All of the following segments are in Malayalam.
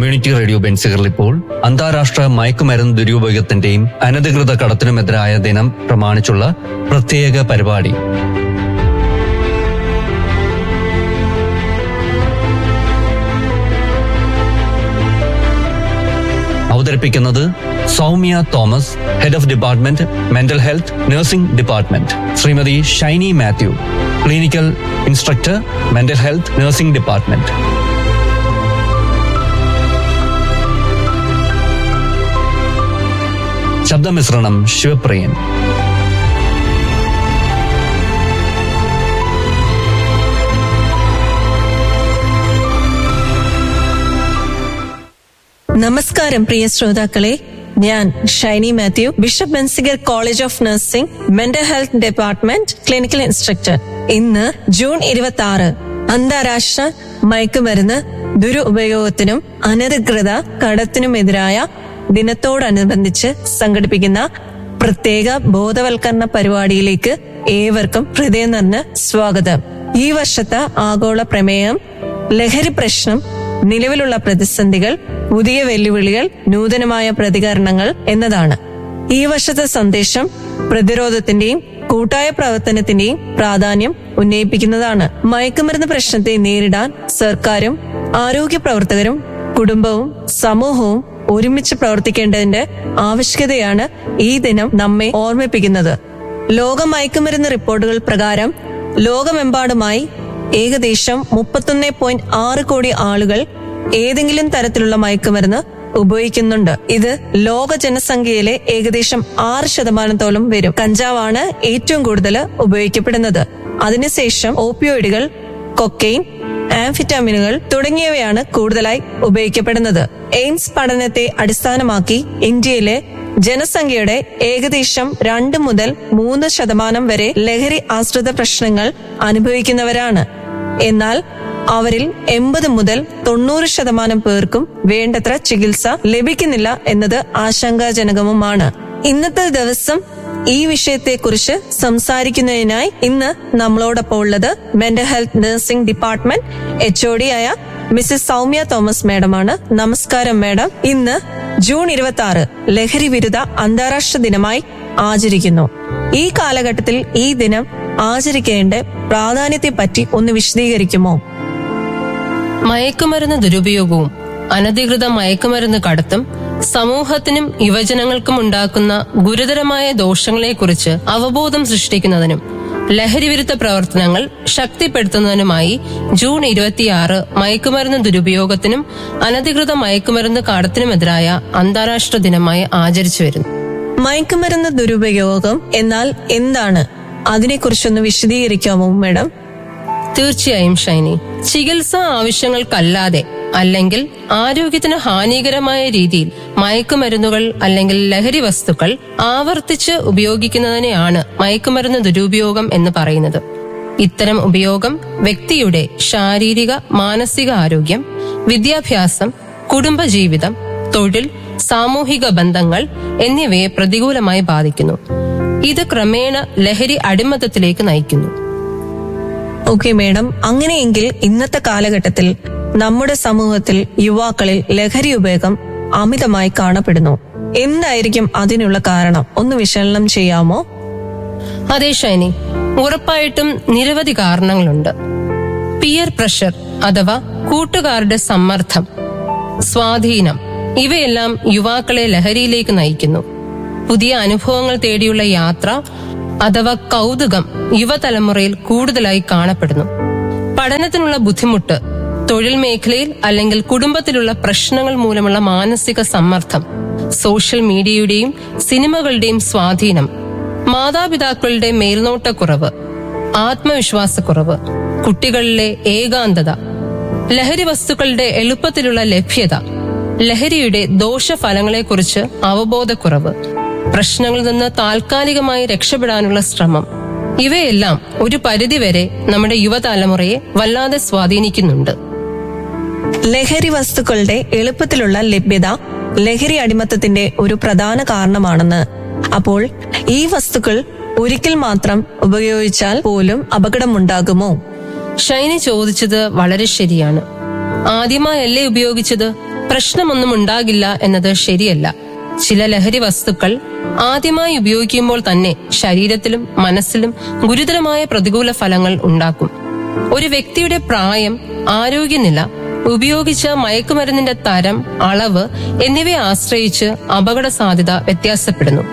കമ്മ്യൂണിറ്റി റേഡിയോ ബെൻസികളിൽ ഇപ്പോൾ അന്താരാഷ്ട്ര മയക്കുമരുന്ന് ദുരുപയോഗത്തിന്റെയും അനധികൃത കടത്തിനുമെതിരായ ദിനം പ്രമാണിച്ചുള്ള പ്രത്യേക പരിപാടി അവതരിപ്പിക്കുന്നത് Soumya Thomas head of department mental health nursing department Shrimati Shiny Mathew clinical instructor mental health nursing department ശബ്ദമിശ്രണം ശിവപ്രിയൻ നമസ്കാരം പ്രിയ ശ്രോതാക്കളെ ഞാൻ Shiny Mathew bishop Benziger college of nursing mental health department clinical instructor ഇന്ന് ജൂൺ ഇരുപത്തി ആറ് അന്താരാഷ്ട്ര മയക്കുമരുന്ന് ദുരുപയോഗത്തിനും അനധികൃത കടത്തിനുമെതിരായ ദിനത്തോടനുബന്ധിച്ച് സംഘടിപ്പിക്കുന്ന പ്രത്യേക ബോധവൽക്കരണ പരിപാടിയിലേക്ക് ഏവർക്കും ഹൃദയം നിറഞ്ഞ സ്വാഗതം ഈ വർഷത്തെ ആഗോള പ്രമേയം ലഹരി പ്രശ്നം നിലവിലുള്ള പ്രതിസന്ധികൾ പുതിയ വെല്ലുവിളികൾ നൂതനമായ പ്രതികരണങ്ങൾ എന്നതാണ് ഈ വർഷത്തെ സന്ദേശം പ്രതിരോധത്തിന്റെയും കൂട്ടായ പ്രവർത്തനത്തിന്റെയും പ്രാധാന്യം ഉന്നയിപ്പിക്കുന്നതാണ് മയക്കുമരുന്ന് പ്രശ്നത്തെ നേരിടാൻ സർക്കാരും ആരോഗ്യ പ്രവർത്തകരും കുടുംബവും സമൂഹവും ഒരുമിച്ച് പ്രവർത്തിക്കേണ്ടതിന്റെ ആവശ്യകതയാണ് ഈ ദിനം നമ്മെ ഓർമ്മിപ്പിക്കുന്നത് ലോക മയക്കുമരുന്ന് റിപ്പോർട്ടുകൾ പ്രകാരം ലോകമെമ്പാടുമായി ഏകദേശം മുപ്പത്തൊന്ന് പോയിന്റ് ആറ് കോടി ആളുകൾ ഏതെങ്കിലും തരത്തിലുള്ള മയക്കുമരുന്ന് ഉപയോഗിക്കുന്നുണ്ട് ഇത് ലോക ജനസംഖ്യയിലെ ഏകദേശം ആറ് ശതമാനത്തോളം വരും കഞ്ചാവാണ് ഏറ്റവും കൂടുതൽ ഉപയോഗിക്കപ്പെടുന്നത് അതിനുശേഷം ഓപ്പിയോയിഡുകൾ കൊക്കെയിൻ ആംഫിറ്റാമിനുകൾ തുടങ്ങിയവയാണ് കൂടുതലായി ഉപയോഗിക്കപ്പെടുന്നത് എയിംസ് പഠനത്തെ അടിസ്ഥാനമാക്കി ഇന്ത്യയിലെ ജനസംഖ്യയുടെ ഏകദേശം രണ്ട് മുതൽ മൂന്ന് ശതമാനം വരെ ലഹരി ആശ്രിത പ്രശ്നങ്ങൾ അനുഭവിക്കുന്നവരാണ് എന്നാൽ അവരിൽ എൺപത് മുതൽ തൊണ്ണൂറ് ശതമാനം പേർക്കും വേണ്ടത്ര ചികിത്സ ലഭിക്കുന്നില്ല എന്നത് ആശങ്കാജനകവുമാണ് ഇന്നത്തെ ദിവസം ഈ വിഷയത്തെക്കുറിച്ച് സംസാരിക്കുന്നതിനായി ഇന്ന് നമ്മളോടൊപ്പം ഉള്ളത് mental health nursing department H O D ആയ മിസ്സിസ് സൗമ്യ തോമസ് മാഡമാണ് നമസ്കാരം മാഡം ഇന്ന് ജൂൺ ഇരുപത്തി ആറ് ലഹരി വിരുദ്ധ അന്താരാഷ്ട്ര ദിനമായി ആചരിക്കുന്നു ഈ കാലഘട്ടത്തിൽ ഈ ദിനം ആചരിക്കേണ്ട പ്രാധാന്യത്തെപ്പറ്റി ഒന്ന് വിശദീകരിക്കുമോ മയക്കുമരുന്ന് ദുരുപയോഗവും അനധികൃത മയക്കുമരുന്ന് കടത്തും സമൂഹത്തിനും യുവജനങ്ങൾക്കും ഉണ്ടാക്കുന്ന ഗുരുതരമായ ദോഷങ്ങളെക്കുറിച്ച് അവബോധം സൃഷ്ടിക്കുന്നതിനും ലഹരിവിരുദ്ധ പ്രവർത്തനങ്ങൾ ശക്തിപ്പെടുത്തുന്നതിനുമായി ജൂൺ ഇരുപത്തിയാറ് മയക്കുമരുന്ന് ദുരുപയോഗത്തിനും അനധികൃത മയക്കുമരുന്ന് കടത്തിനുമെതിരായ അന്താരാഷ്ട്ര ദിനമായി ആചരിച്ചു വരുന്നു മയക്കുമരുന്ന് ദുരുപയോഗം എന്നാൽ എന്താണ് അതിനെക്കുറിച്ചൊന്ന് വിശദീകരിക്കാമോ മാഡം തീർച്ചയായും ഷൈനി ചികിത്സാ ആവശ്യങ്ങൾക്കല്ലാതെ അല്ലെങ്കിൽ ആരോഗ്യത്തിന് ഹാനികരമായ രീതിയിൽ മയക്കുമരുന്നുകൾ അല്ലെങ്കിൽ ലഹരി വസ്തുക്കൾ ആവർത്തിച്ച് ഉപയോഗിക്കുന്നതിനെയാണ് മയക്കുമരുന്ന് ദുരുപയോഗം എന്ന് പറയുന്നത് ഇത്തരം ഉപയോഗം വ്യക്തിയുടെ ശാരീരിക മാനസിക ആരോഗ്യം വിദ്യാഭ്യാസം കുടുംബജീവിതം തൊഴിൽ സാമൂഹിക ബന്ധങ്ങൾ എന്നിവയെ പ്രതികൂലമായി ബാധിക്കുന്നു ഇത് ക്രമേണ ലഹരി അടിമത്തത്തിലേക്ക് നയിക്കുന്നു ഓക്കെ മേഡം അങ്ങനെയെങ്കിൽ ഇന്നത്തെ കാലഘട്ടത്തിൽ നമ്മുടെ സമൂഹത്തിൽ യുവാക്കളിൽ ലഹരി ഉപയോഗം അമിതമായി കാണപ്പെടുന്നു എന്തായിരിക്കും അതിനുള്ള കാരണം ഒന്ന് വിശകലനം ചെയ്യാമോ അതെ ഷൈനി ഉറപ്പായിട്ടും നിരവധി കാരണങ്ങളുണ്ട് പിയർ പ്രഷർ അഥവാ കൂട്ടുകാരുടെ സമ്മർദ്ദം സ്വാധീനം ഇവയെല്ലാം യുവാക്കളെ ലഹരിയിലേക്ക് നയിക്കുന്നു പുതിയ അനുഭവങ്ങൾ തേടിയുള്ള യാത്ര അഥവാ കൗതുകം യുവതലമുറയിൽ കൂടുതലായി കാണപ്പെടുന്നു പഠനത്തിനുള്ള ബുദ്ധിമുട്ട് തൊഴിൽ മേഖലയിൽ അല്ലെങ്കിൽ കുടുംബത്തിലുള്ള പ്രശ്നങ്ങൾ മൂലമുള്ള മാനസിക സമ്മർദ്ദം സോഷ്യൽ മീഡിയയുടെയും സിനിമകളുടെയും സ്വാധീനം മാതാപിതാക്കളുടെ മേൽനോട്ടക്കുറവ് ആത്മവിശ്വാസക്കുറവ് കുട്ടികളിലെ ഏകാന്തത ലഹരി വസ്തുക്കളുടെ എളുപ്പത്തിലുള്ള ലഭ്യത ലഹരിയുടെ ദോഷഫലങ്ങളെക്കുറിച്ച് അവബോധക്കുറവ് പ്രശ്നങ്ങളിൽ നിന്ന് താൽക്കാലികമായി രക്ഷപ്പെടാനുള്ള ശ്രമം ഇവയെല്ലാം ഒരു പരിധിവരെ നമ്മുടെ യുവതലമുറയെ വല്ലാതെ സ്വാധീനിക്കുന്നുണ്ട് ലഹരി വസ്തുക്കളുടെ എളുപ്പത്തിലുള്ള ലഭ്യത ലഹരി അടിമത്തത്തിന്റെ ഒരു പ്രധാന കാരണമാണെന്ന് അപ്പോൾ ഈ വസ്തുക്കൾ ഒരിക്കൽ മാത്രം ഉപയോഗിച്ചാൽ പോലും അപകടമുണ്ടാകുമോ ഷൈനി ചോദിച്ചത് വളരെ ശരിയാണ് ആദ്യമായല്ലേ ഉപയോഗിച്ചത് പ്രശ്നമൊന്നും ഉണ്ടാകില്ല എന്നത് ശരിയല്ല ചില ലഹരി വസ്തുക്കൾ ആദ്യമായി ഉപയോഗിക്കുമ്പോൾ തന്നെ ശരീരത്തിലും മനസ്സിലും ഗുരുതരമായ പ്രതികൂല ഫലങ്ങൾ ഉണ്ടാക്കും ഒരു വ്യക്തിയുടെ പ്രായം ആരോഗ്യനില ഉപയോഗിച്ച മയക്കുമരുന്നിന്റെ തരം അളവ് എന്നിവയെ ആശ്രയിച്ച് അപകട സാധ്യത വ്യത്യാസപ്പെടുന്നു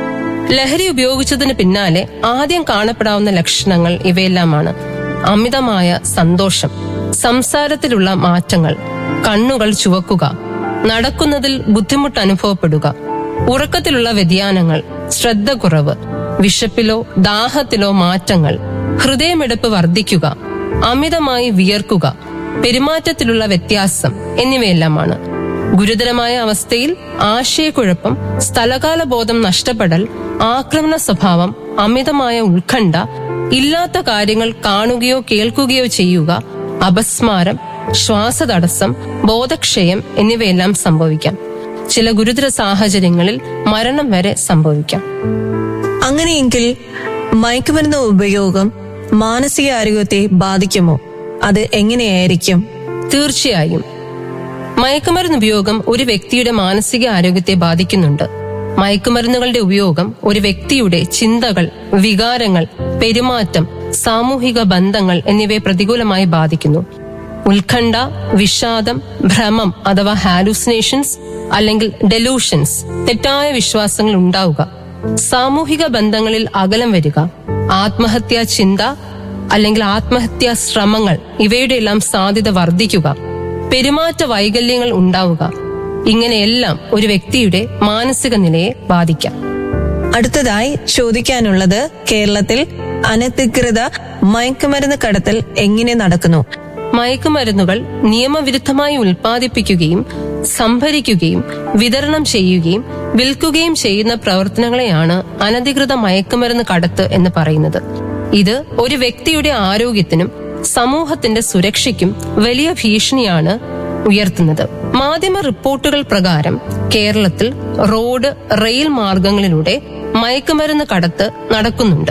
ലഹരി ഉപയോഗിച്ചതിന് പിന്നാലെ ആദ്യം കാണപ്പെടാവുന്ന ലക്ഷണങ്ങൾ ഇവയെല്ലാമാണ് അമിതമായ സന്തോഷം സംസാരത്തിലുള്ള മാറ്റങ്ങൾ കണ്ണുകൾ ചുവക്കുക നടക്കുന്നതിൽ ബുദ്ധിമുട്ട് അനുഭവപ്പെടുക ഉറക്കത്തിലുള്ള വ്യതിയാനങ്ങൾ ശ്രദ്ധ കുറവ് വിശപ്പിലോ ദാഹത്തിലോ മാറ്റങ്ങൾ ഹൃദയമിടിപ്പ് വർദ്ധിക്കുക അമിതമായി വിയർക്കുക പെരുമാറ്റത്തിലുള്ള വ്യത്യാസം എന്നിവയെല്ലാമാണ് ഗുരുതരമായ അവസ്ഥയിൽ ആശയക്കുഴപ്പം സ്ഥലകാല ബോധം നഷ്ടപ്പെടൽ ആക്രമണ സ്വഭാവം അമിതമായ ഉത്കണ്ഠ ഇല്ലാത്ത കാര്യങ്ങൾ കാണുകയോ കേൾക്കുകയോ ചെയ്യുക അപസ്മാരം ശ്വാസതടസ്സം ബോധക്ഷയം എന്നിവയെല്ലാം സംഭവിക്കാം ചില ഗുരുതര സാഹചര്യങ്ങളിൽ മരണം വരെ സംഭവിക്കാം അങ്ങനെയെങ്കിൽ മയക്കുമരുന്ന് ഉപയോഗം മാനസികാരോഗ്യത്തെ ബാധിക്കുമോ അത് എങ്ങനെയായിരിക്കും തീർച്ചയായും മയക്കുമരുന്ന് ഉപയോഗം ഒരു വ്യക്തിയുടെ മാനസിക ആരോഗ്യത്തെ ബാധിക്കുന്നുണ്ട് മയക്കുമരുന്നുകളുടെ ഉപയോഗം ഒരു വ്യക്തിയുടെ ചിന്തകൾ വികാരങ്ങൾ പെരുമാറ്റം സാമൂഹിക ബന്ധങ്ങൾ എന്നിവയെ പ്രതികൂലമായി ബാധിക്കുന്നു ഉത്കണ്ഠ വിഷാദം ഭ്രമം അഥവാ ഹാലൂസിനേഷൻസ് അല്ലെങ്കിൽ ഡെലൂഷൻസ് തെറ്റായ വിശ്വാസങ്ങൾ ഉണ്ടാവുക സാമൂഹിക ബന്ധങ്ങളിൽ അകലം വരിക ആത്മഹത്യാ ചിന്ത അല്ലെങ്കിൽ ആത്മഹത്യാ ശ്രമങ്ങൾ ഇവയുടെ എല്ലാം സാധ്യത വർദ്ധിക്കുക പെരുമാറ്റ വൈകല്യങ്ങൾ ഉണ്ടാവുക ഇങ്ങനെയെല്ലാം ഒരു വ്യക്തിയുടെ മാനസിക നിലയെ ബാധിക്കാം അടുത്തതായി ചോദിക്കാനുള്ളത് കേരളത്തിൽ അനധികൃത മയക്കുമരുന്ന് കടത്തൽ എങ്ങനെ നടക്കുന്നു മയക്കുമരുന്നുകൾ നിയമവിരുദ്ധമായി ഉൽപ്പാദിപ്പിക്കുകയും സംഭരിക്കുകയും വിതരണം ചെയ്യുകയും വിൽക്കുകയും ചെയ്യുന്ന പ്രവർത്തനങ്ങളെയാണ് അനധികൃത മയക്കുമരുന്ന് കടത്ത് എന്ന് പറയുന്നത് ഇത് ഒരു വ്യക്തിയുടെ ആരോഗ്യത്തിനും സമൂഹത്തിന്റെ സുരക്ഷയ്ക്കും വലിയ ഭീഷണിയാണ് ഉയർത്തുന്നത് മാധ്യമ റിപ്പോർട്ടുകൾ പ്രകാരം കേരളത്തിൽ റോഡ് റെയിൽ മാർഗങ്ങളിലൂടെ മയക്കുമരുന്ന് കടത്ത് നടക്കുന്നുണ്ട്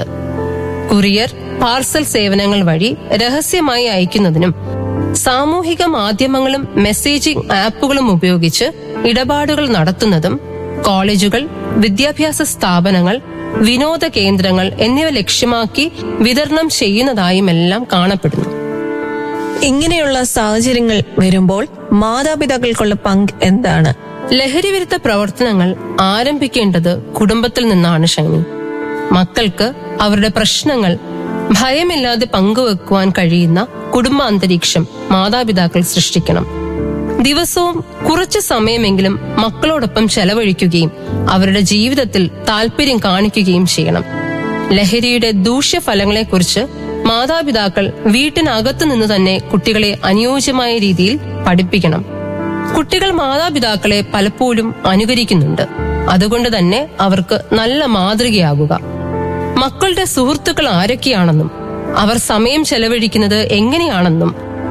കുറിയർ പാർസൽ സേവനങ്ങൾ വഴി രഹസ്യമായി അയക്കുന്നതിനും സാമൂഹിക മാധ്യമങ്ങളും മെസ്സേജിംഗ് ആപ്പുകളും ഉപയോഗിച്ച് ഇടപാടുകൾ നടത്തുന്നതും കോളേജുകൾ വിദ്യാഭ്യാസ സ്ഥാപനങ്ങൾ വിനോദ കേന്ദ്രങ്ങൾ എന്നിവ ലക്ഷ്യമാക്കി വിതരണം ചെയ്യുന്നതായുമെല്ലാം കാണപ്പെടുന്നു ഇങ്ങനെയുള്ള സാഹചര്യങ്ങൾ വരുമ്പോൾ മാതാപിതാക്കൾക്കുള്ള പങ്ക് എന്താണ് ലഹരിവിരുദ്ധ പ്രവർത്തനങ്ങൾ ആരംഭിക്കേണ്ടത് കുടുംബത്തിൽ നിന്നാണ് ഷൈനി മക്കൾക്ക് അവരുടെ പ്രശ്നങ്ങൾ ഭയമില്ലാതെ പങ്കുവെക്കുവാൻ കഴിയുന്ന കുടുംബ അന്തരീക്ഷം മാതാപിതാക്കൾ സൃഷ്ടിക്കണം ദിവസവും കുറച്ചു സമയമെങ്കിലും മക്കളോടൊപ്പം ചെലവഴിക്കുകയും അവരുടെ ജീവിതത്തിൽ താല്പര്യം കാണിക്കുകയും ചെയ്യണം ലഹരിയുടെ ദൂഷ്യഫലങ്ങളെക്കുറിച്ച് മാതാപിതാക്കൾ വീട്ടിനകത്തു നിന്ന് തന്നെ കുട്ടികളെ അനുയോജ്യമായ രീതിയിൽ പഠിപ്പിക്കണം കുട്ടികൾ മാതാപിതാക്കളെ പലപ്പോഴും അനുകരിക്കുന്നുണ്ട് അതുകൊണ്ട് തന്നെ അവർക്ക് നല്ല മാതൃകയാകുക മക്കളുടെ സുഹൃത്തുക്കൾ ആരൊക്കെയാണെന്നും അവർ സമയം ചെലവഴിക്കുന്നത് എങ്ങനെയാണെന്നും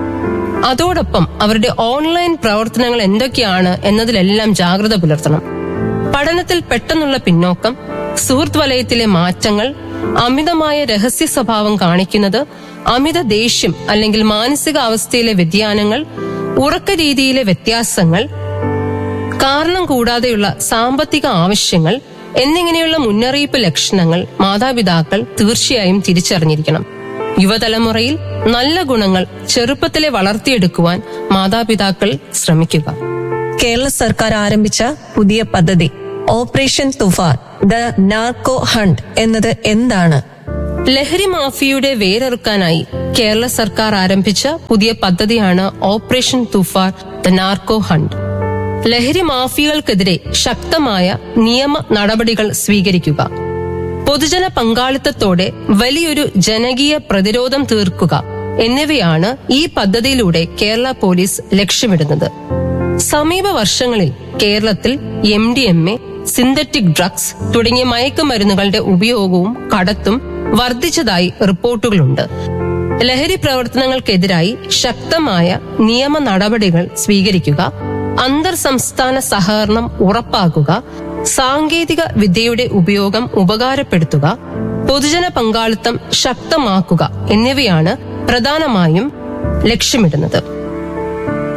അതോടൊപ്പം അവരുടെ ഓൺലൈൻ പ്രവർത്തനങ്ങൾ എന്തൊക്കെയാണ് എന്നതിലെല്ലാം ജാഗ്രത പുലർത്തണം പഠനത്തിൽ പെട്ടെന്നുള്ള പിന്നോക്കം സുഹൃത്ത് വലയത്തിലെ മാറ്റങ്ങൾ അമിതമായ രഹസ്യ സ്വഭാവം കാണിക്കുന്നത് അമിത ദേഷ്യം അല്ലെങ്കിൽ മാനസിക അവസ്ഥയിലെ വ്യതിയാനങ്ങൾ ഉറക്ക രീതിയിലെ വ്യത്യാസങ്ങൾ കാരണം കൂടാതെയുള്ള സാമ്പത്തിക ആവശ്യങ്ങൾ എന്നിങ്ങനെയുള്ള മുന്നറിയിപ്പ് ലക്ഷണങ്ങൾ മാതാപിതാക്കൾ തീർച്ചയായും തിരിച്ചറിഞ്ഞിരിക്കണം യുവതലമുറയിൽ നല്ല ഗുണങ്ങൾ ചെറുപ്പത്തിലെ വളർത്തിയെടുക്കുവാൻ മാതാപിതാക്കൾ ശ്രമിക്കുക കേരള സർക്കാർ ആരംഭിച്ച പുതിയ പദ്ധതി operation Toofan the narco hunt എന്നത് എന്താണ് ലഹരി മാഫിയയുടെ വേരറുക്കാനായി കേരള സർക്കാർ ആരംഭിച്ച പുതിയ പദ്ധതിയാണ് operation Toofan the narco hunt ലഹരി മാഫിയകൾക്കെതിരെ ശക്തമായ നിയമ നടപടികൾ സ്വീകരിക്കുക പൊതുജന പങ്കാളിത്തത്തോടെ വലിയൊരു ജനകീയ പ്രതിരോധം തീർക്കുക എന്നിവയാണ് ഈ പദ്ധതിയിലൂടെ കേരള പോലീസ് ലക്ഷ്യമിടുന്നത് സമീപ വർഷങ്ങളിൽ കേരളത്തിൽ M D M A synthetic drugs തുടങ്ങിയ മയക്കുമരുന്നുകളുടെ ഉപയോഗവും കടത്തും വർദ്ധിച്ചതായി റിപ്പോർട്ടുകളുണ്ട് ലഹരി പ്രവർത്തനങ്ങൾക്കെതിരായി ശക്തമായ നിയമ നടപടികൾ സ്വീകരിക്കുക അന്തർ സംസ്ഥാന സഹകരണം ഉറപ്പാക്കുക സാങ്കേതിക വിദ്യയുടെ ഉപയോഗം ഉപകാരപ്പെടുത്തുക പൊതുജന പങ്കാളിത്തം ശക്തമാക്കുക എന്നിവയാണ് പ്രധാനമായും ലക്ഷ്യമിടുന്നത്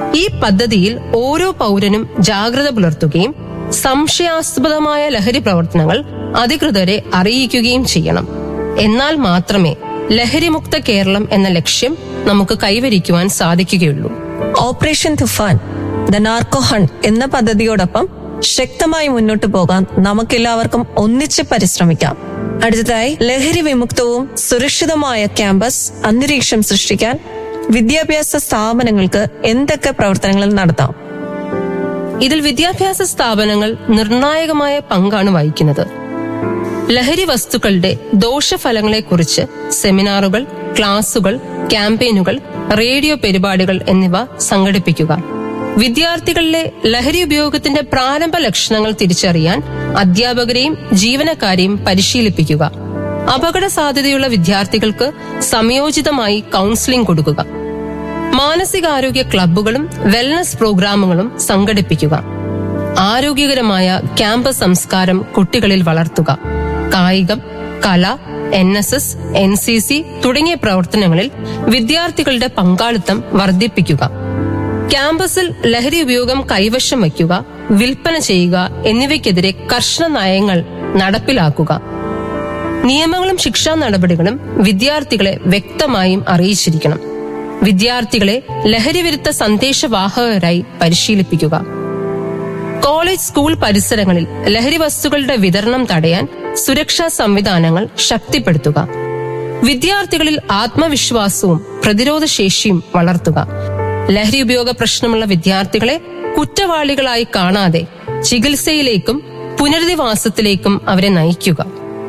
ഈ പദ്ധതിയിൽ ഓരോ പൗരനും ജാഗ്രത പുലർത്തുകയും സംശയാസ്പദമായ ലഹരി പ്രവർത്തനങ്ങൾ അധികൃതരെ അറിയിക്കുകയും ചെയ്യണം എന്നാൽ മാത്രമേ ലഹരിമുക്ത കേരളം എന്ന ലക്ഷ്യം നമുക്ക് കൈവരിക്കുവാൻ സാധിക്കുകയുള്ളൂ operation Toofan the narco hunt എന്ന പദ്ധതിയോടൊപ്പം ശക്തമായി മുന്നോട്ടു പോകാൻ നമുക്കെല്ലാവർക്കും ഒന്നിച്ച് പരിശ്രമിക്കാം അടുത്തതായി ലഹരി വിമുക്തവും സുരക്ഷിതമായ ക്യാമ്പസ് അന്തരീക്ഷം സൃഷ്ടിക്കാൻ വിദ്യാഭ്യാസ സ്ഥാപനങ്ങൾക്ക് എന്തൊക്കെ പ്രവർത്തനങ്ങൾ നടത്താം ഇതിൽ വിദ്യാഭ്യാസ സ്ഥാപനങ്ങൾ നിർണായകമായ പങ്കാണ് വഹിക്കുന്നത് ലഹരി വസ്തുക്കളുടെ ദോഷഫലങ്ങളെക്കുറിച്ച് സെമിനാറുകൾ ക്ലാസുകൾ ക്യാമ്പയിനുകൾ റേഡിയോ പരിപാടികൾ എന്നിവ സംഘടിപ്പിക്കുക വിദ്യാർത്ഥികളിലെ ലഹരി ഉപയോഗത്തിന്റെ പ്രാരംഭ ലക്ഷണങ്ങൾ തിരിച്ചറിയാൻ അധ്യാപകരെയും ജീവനക്കാരെയും പരിശീലിപ്പിക്കുക അപകട സാധ്യതയുള്ള വിദ്യാർത്ഥികൾക്ക് സംയോജിതമായി കൗൺസിലിംഗ് കൊടുക്കുക മാനസികാരോഗ്യ ക്ലബ്ബുകളും വെൽനസ് പ്രോഗ്രാമുകളും സംഘടിപ്പിക്കുക ആരോഗ്യകരമായ ക്യാമ്പസ് സംസ്കാരം കുട്ടികളിൽ വളർത്തുക കായികം കല N S S N C C തുടങ്ങിയ പ്രവർത്തനങ്ങളിൽ വിദ്യാർത്ഥികളുടെ പങ്കാളിത്തം വർദ്ധിപ്പിക്കുക ക്യാമ്പസിൽ ലഹരി ഉപയോഗം കൈവശം വയ്ക്കുക വിൽപ്പന ചെയ്യുക എന്നിവയ്ക്കെതിരെ കർശന നയങ്ങൾ നടപ്പിലാക്കുക നിയമങ്ങളും ശിക്ഷാ നടപടികളും വിദ്യാർത്ഥികളെ വ്യക്തമായും അറിയിച്ചിരിക്കണം വിദ്യാർത്ഥികളെ ലഹരിവിരുദ്ധ സന്ദേശവാഹകരായി പരിശീലിപ്പിക്കുക കോളേജ് സ്കൂൾ പരിസരങ്ങളിൽ ലഹരി വസ്തുക്കളുടെ വിതരണം തടയാൻ സുരക്ഷാ സംവിധാനങ്ങൾ ശക്തിപ്പെടുത്തുക വിദ്യാർത്ഥികളിൽ ആത്മവിശ്വാസവും പ്രതിരോധശേഷിയും വളർത്തുക ലഹരി ഉപയോഗ പ്രശ്നമുള്ള വിദ്യാർത്ഥികളെ കുറ്റവാളികളായി കാണാതെ ചികിത്സയിലേക്കും പുനരധിവാസത്തിലേക്കും അവരെ നയിക്കുക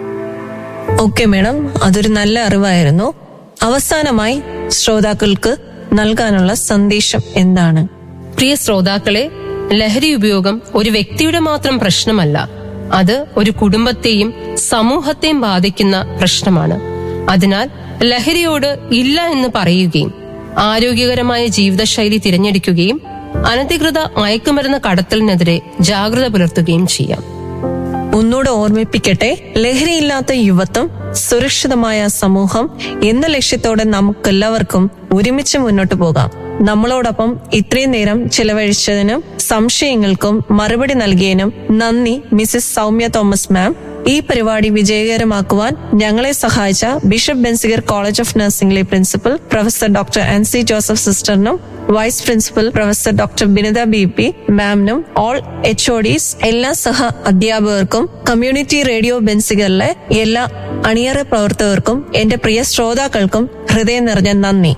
ഓക്കെ മേഡം അതൊരു നല്ല അറിവായിരുന്നു അവസാനമായി ശ്രോതാക്കൾക്ക് നൽകാനുള്ള സന്ദേശം എന്താണ് പ്രിയ ശ്രോതാക്കളെ ലഹരി ഉപയോഗം ഒരു വ്യക്തിയുടെ മാത്രം പ്രശ്നമല്ല അത് ഒരു കുടുംബത്തെയും സമൂഹത്തെയും ബാധിക്കുന്ന പ്രശ്നമാണ് അതിനാൽ ലഹരിയോട് ഇല്ല എന്ന് പറയുകയും ആരോഗ്യകരമായ ജീവിതശൈലി തിരഞ്ഞെടുക്കുകയും അനധികൃത മയക്കുമരുന്ന് കടത്തലിനെതിരെ ജാഗ്രത പുലർത്തുകയും ചെയ്യാം ഒന്നുകൂടെ ഓർമ്മിപ്പിക്കട്ടെ ലഹരിയില്ലാത്ത യുവത്വം സുരക്ഷിതമായ സമൂഹം എന്ന ലക്ഷ്യത്തോടെ നമുക്കെല്ലാവർക്കും ഒരുമിച്ച് മുന്നോട്ട് പോകാം നമ്മളോടൊപ്പം ഇത്രയും നേരം ചിലവഴിച്ചതിനും സംശയങ്ങൾക്കും മറുപടി നൽകിയതിനും നന്ദി മിസിസ് സൗമ്യ തോമസ് മാം ഈ പരിപാടി വിജയകരമാക്കുവാൻ ഞങ്ങളെ സഹായിച്ച ബിഷപ്പ് ബെൻസിഗർ കോളേജ് ഓഫ് നഴ്സിംഗിലെ principal professor doctor Ann C Joseph സിസ്റ്ററിനും vice principal professor doctor Binitha B P മാമിനും ഓൾ എച്ച് ഒ ഡിസ് എല്ലാ സഹ അധ്യാപകർക്കും കമ്മ്യൂണിറ്റി റേഡിയോ ബെൻസിഗറിലെ എല്ലാ അണിയറ പ്രവർത്തകർക്കും എന്റെ പ്രിയ ശ്രോതാക്കൾക്കും ഹൃദയം നിറഞ്ഞ നന്ദി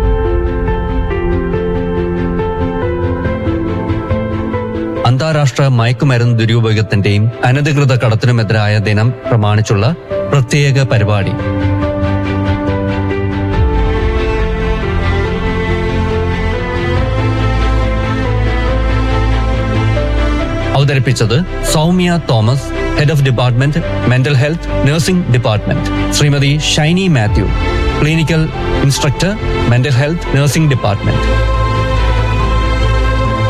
അന്താരാഷ്ട്ര മയക്കുമരുന്ന് ദുരുപയോഗത്തിന്റെയും അനധികൃത കടത്തിനുമെതിരായ ദിനം പ്രമാണിച്ചുള്ള പ്രത്യേക പരിപാടി അവതരിപ്പിച്ചത് Soumya Thomas head of department mental health nursing department Shrimati Shiny Mathew clinical instructor mental health nursing department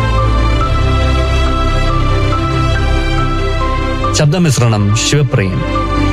ശബ്ദമിശ്രണം ശിവപ്രിയൻ